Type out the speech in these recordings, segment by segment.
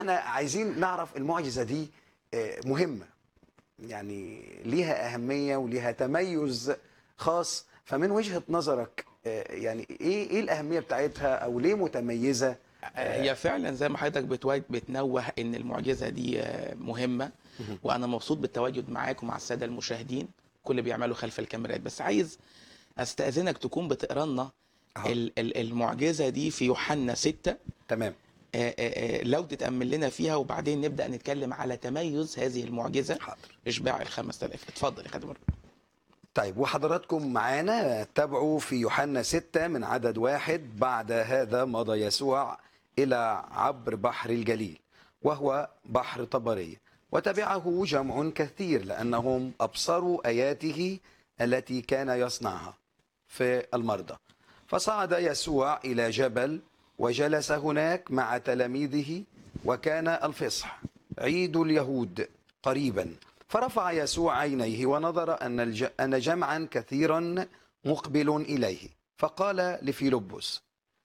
احنا عايزين نعرف المعجزه دي آه، مهمه يعني ليها اهميه وليها تميز خاص فمن وجهه نظرك آه، يعني ايه ايه الاهميه بتاعتها او ليه متميزه هي فعلا زي ما حضرتك بتوا- بتنوه ان المعجزه دي آه، مهمه وانا مبسوط بالتواجد معاكم مع الساده المشاهدين كل اللي بيعملوا خلف الكاميرات بس عايز استاذنك تكون بتقرا لنا أهو. ال- ال- المعجزه دي في يوحنا 6 تمام آه، آه، آه، لو تتامل لنا فيها وبعدين نبدا نتكلم على تميز هذه المعجزه حاضر اشباع ال 5000 اتفضل يا خادم الرب. طيب وحضراتكم معانا تابعوا في يوحنا 6 من عدد واحد بعد هذا مضى يسوع إلى عبر بحر الجليل وهو بحر طبرية وتبعه جمع كثير لأنهم أبصروا آياته التي كان يصنعها في المرضى فصعد يسوع إلى جبل وجلس هناك مع تلاميذه وكان الفصح عيد اليهود قريبا فرفع يسوع عينيه ونظر أن, الج... أن جمعا كثيرا مقبل إليه فقال لفيلبس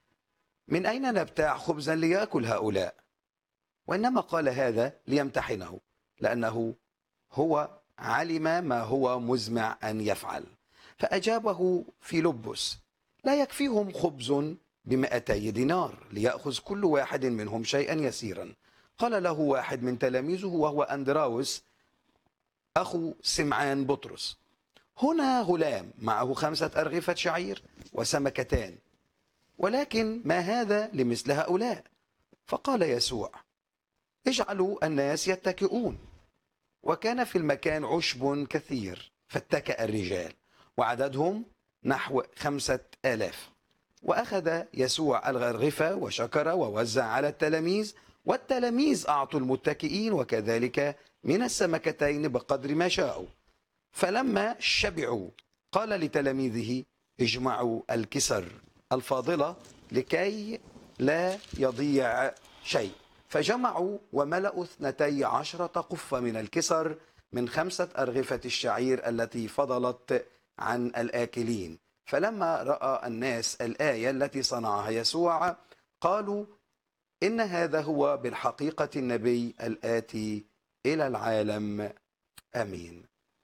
من أين نبتاع خبزا ليأكل هؤلاء وإنما قال هذا ليمتحنه لأنه هو علم ما هو مزمع أن يفعل فأجابه فيلبس لا يكفيهم خبز بمئتي دينار ليأخذ كل واحد منهم شيئا يسيرا قال له واحد من تلاميذه وهو أندراوس أخو سمعان بطرس هنا غلام معه خمسة أرغفة شعير وسمكتان ولكن ما هذا لمثل هؤلاء فقال يسوع اجعلوا الناس يتكئون وكان في المكان عشب كثير فاتكأ الرجال وعددهم نحو خمسة آلاف وأخذ يسوع الغرغفة وشكر ووزع على التلاميذ والتلاميذ أعطوا المتكئين وكذلك من السمكتين بقدر ما شاءوا فلما شبعوا قال لتلاميذه اجمعوا الكسر الفاضلة لكي لا يضيع شيء فجمعوا وملأوا اثنتي عشرة قفة من الكسر من خمسة أرغفة الشعير التي فضلت عن الآكلين فلما رأى الناس الآية التي صنعها يسوع قالوا إن هذا هو بالحقيقة النبي الآتي إلى العالم آمين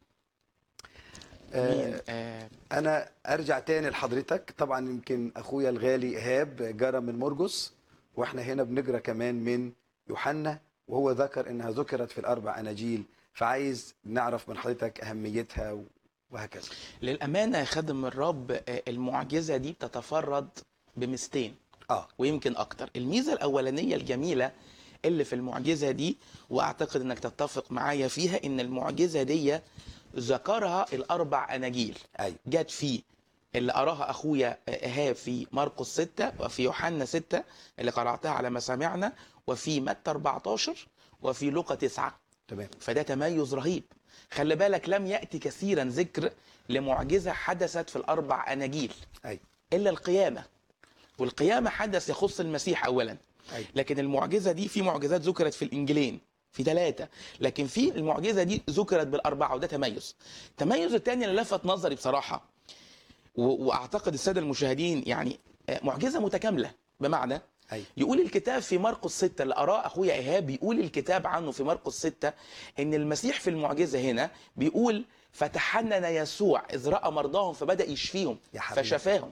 آه، مين آه، أنا أرجع تاني لحضرتك طبعا يمكن أخويا الغالي إيهاب جرى من مرجس وإحنا هنا بنجرى كمان من يوحنا وهو ذكر إنها ذكرت في الأربع أناجيل فعايز نعرف من حضرتك أهميتها وهكذا للامانه يا خادم الرب آه، المعجزه دي بتتفرد بميزتين آه ويمكن اكتر الميزه الاولانيه الجميله اللي في المعجزه دي واعتقد انك تتفق معايا فيها ان المعجزه دي ذكرها الاربع اناجيل أيوه جت في اللي قراها اخويا ايهاب في مرقس 6 وفي يوحنا 6 اللي قراتها على مسامعنا وفي متى 14 وفي لوقا 9 تمام فده تميز رهيب خلي بالك لم ياتي كثيرا ذكر لمعجزه حدثت في الاربع اناجيل أيوه الا القيامه والقيامه حدث يخص المسيح اولا أيوه لكن المعجزه دي في معجزات ذكرت في الانجيلين في ثلاثة لكن في المعجزة دي ذكرت بالأربعة وده تميز التميز الثاني اللي لفت نظري بصراحة و- وأعتقد السادة المشاهدين يعني آه، معجزة متكاملة بمعنى أيوه يقول الكتاب في مرقس 6 اللي قراه اخويا ايهاب بيقول الكتاب عنه في مرقس 6 ان المسيح في المعجزه هنا بيقول فتحنن يسوع اذ راى مرضاهم فبدا يشفيهم يا حبيبي. فشفاهم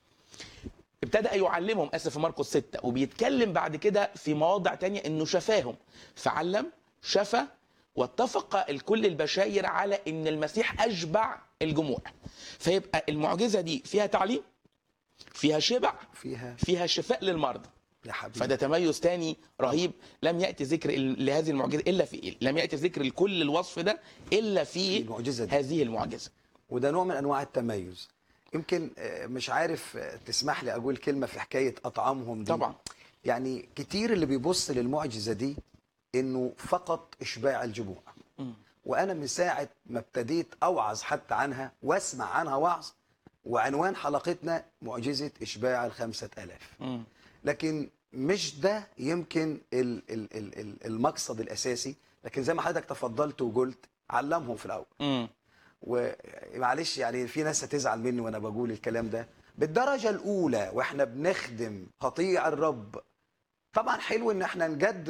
ابتدأ يعلمهم اسف في مرقس 6 وبيتكلم بعد كده في مواضع تانية انه شفاهم فعلم شفى واتفق الكل البشاير على ان المسيح اشبع الجموع فيبقى المعجزه دي فيها تعليم فيها شبع فيها فيها شفاء للمرضى يا حبيبي فده تميز تاني رهيب لم ياتي ذكر ال- لهذه المعجزه الا في لم ياتي ذكر لكل الوصف ده الا في المعجزة دي هذه المعجزه وده نوع من انواع التميز يمكن آه، مش عارف آه، تسمح لي اقول كلمه في حكايه اطعامهم دي طبعا يعني كتير اللي بيبص للمعجزه دي انه فقط اشباع الجموع مم. وانا من ساعه ما ابتديت اوعظ حتى عنها واسمع عنها وعظ وعنوان حلقتنا معجزه اشباع الخمسة ألاف مم. لكن مش ده يمكن ال- ال- ال- ال- المقصد الاساسي لكن زي ما حضرتك تفضلت وقلت علمهم في الاول مم. ومعلش يعني في ناس هتزعل مني وانا بقول الكلام ده بالدرجه الاولى واحنا بنخدم قطيع الرب طبعا حلو ان احنا نجدد